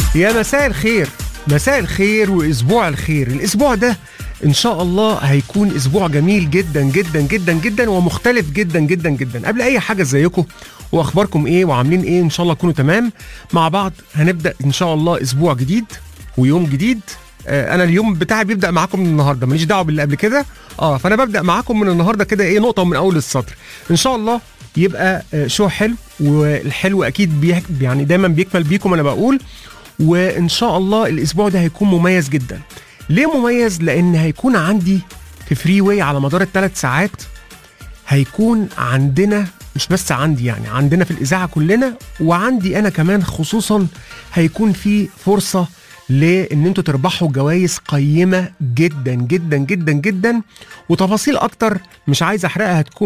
يا مساء الخير مساء الخير واسبوع الخير الاسبوع ده ان شاء الله هيكون اسبوع جميل جدا جدا جدا جدا ومختلف جدا جدا جدا قبل اي حاجه ازيكم واخباركم ايه وعاملين ايه ان شاء الله تكونوا تمام مع بعض هنبدا ان شاء الله اسبوع جديد ويوم جديد آه، انا اليوم بتاعي بيبدا معاكم من النهارده ماليش دعوه باللي قبل كده اه فانا ببدا معاكم من النهارده كده ايه نقطه من اول السطر ان شاء الله يبقى آه، شو حلو والحلو اكيد بيك يعني دايما بيكمل بيكم انا بقول وان شاء الله الاسبوع ده هيكون مميز جدا ليه مميز لان هيكون عندي في فري واي على مدار الثلاث ساعات هيكون عندنا مش بس عندي يعني عندنا في الاذاعه كلنا وعندي انا كمان خصوصا هيكون في فرصه لان انتوا تربحوا جوائز قيمه جدا جدا جدا جدا وتفاصيل اكتر مش عايز احرقها هتكون